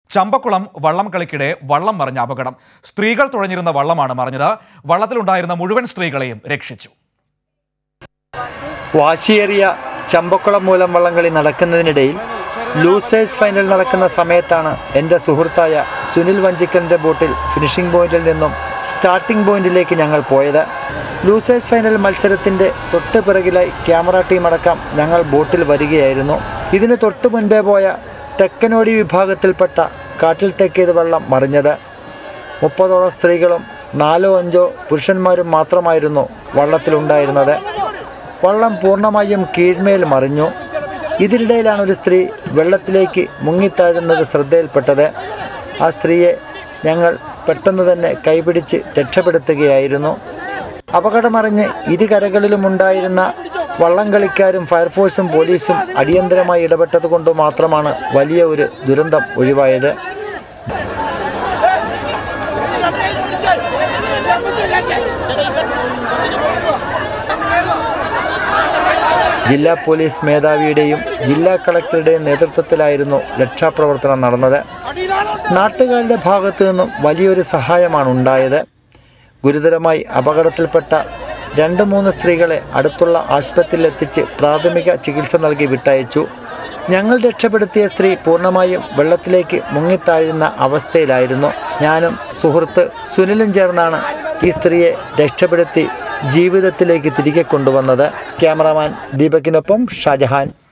ചമ്പക്കുളം വള്ളം കളിക്കിടെ വള്ളം മറിഞ്ഞ അപകടം സ്ത്രീകൾ തുഴഞ്ഞിരുന്ന വള്ളമാണ് മറിഞ്ഞത് വള്ളത്തിലുണ്ടായിരുന്ന മുഴുവൻ സ്ത്രീകളെയും രക്ഷിച്ചു വാശിയേറിയ ചമ്പക്കുളം മൂലം വള്ളംകളി നടക്കുന്നതിനിടയിൽ ലൂസേഴ്സ് ഫൈനൽ നടക്കുന്ന സമയത്താണ് എൻ്റെ സുഹൃത്തായ സുനിൽ വഞ്ചിക്കലിൻ്റെ ബോട്ടിൽ ഫിനിഷിംഗ് പോയിന്റിൽ നിന്നും സ്റ്റാർട്ടിംഗ് പോയിന്റിലേക്ക് ഞങ്ങൾ പോയത് ലൂസേഴ്സ് ഫൈനൽ മത്സരത്തിൻ്റെ തൊട്ട് പിറകിലായി ക്യാമറ ടീം അടക്കം ഞങ്ങൾ ബോട്ടിൽ വരികയായിരുന്നു ഇതിന് തൊട്ട് മുൻപേ പോയ തെക്കനോടി വിഭാഗത്തിൽപ്പെട്ട കാട്ടിൽ തെക്കേത് വെള്ളം മറിഞ്ഞത് മുപ്പതോളം സ്ത്രീകളും നാലോ അഞ്ചോ പുരുഷന്മാരും മാത്രമായിരുന്നു വള്ളത്തിലുണ്ടായിരുന്നത് വള്ളം പൂർണ്ണമായും കീഴ്മേൽ മറിഞ്ഞു ഇതിനിടയിലാണ് ഒരു സ്ത്രീ വെള്ളത്തിലേക്ക് മുങ്ങിത്താഴുന്നത് ശ്രദ്ധയിൽപ്പെട്ടത് ആ സ്ത്രീയെ ഞങ്ങൾ പെട്ടെന്ന് തന്നെ കൈപിടിച്ച് രക്ഷപ്പെടുത്തുകയായിരുന്നു അപകടമറിഞ്ഞ് ഇരു കരകളിലും ഉണ്ടായിരുന്ന വള്ളംകളിക്കാരും ഫയർഫോഴ്സും പോലീസും അടിയന്തരമായി ഇടപെട്ടത് കൊണ്ട് മാത്രമാണ് വലിയ ഒരു ദുരന്തം ഒഴിവായത് ജില്ലാ പോലീസ് മേധാവിയുടെയും ജില്ലാ കളക്ടറുടെയും നേതൃത്വത്തിലായിരുന്നു രക്ഷാപ്രവർത്തനം നടന്നത് നാട്ടുകാരുടെ ഭാഗത്തു നിന്നും വലിയൊരു സഹായമാണ് ഉണ്ടായത് ഗുരുതരമായി അപകടത്തിൽപ്പെട്ട രണ്ട് മൂന്ന് സ്ത്രീകളെ അടുത്തുള്ള ആശുപത്രിയിൽ എത്തിച്ച് പ്രാഥമിക ചികിത്സ നൽകി വിട്ടയച്ചു ഞങ്ങൾ രക്ഷപ്പെടുത്തിയ സ്ത്രീ പൂർണ്ണമായും വെള്ളത്തിലേക്ക് മുങ്ങിത്താഴുന്ന അവസ്ഥയിലായിരുന്നു ഞാനും സുഹൃത്ത് സുനിലും ചേർന്നാണ് ഈ സ്ത്രീയെ രക്ഷപ്പെടുത്തി ജീവിതത്തിലേക്ക് തിരികെ കൊണ്ടുവന്നത് ക്യാമറാമാൻ ദീപകിനൊപ്പം ഷാജഹാൻ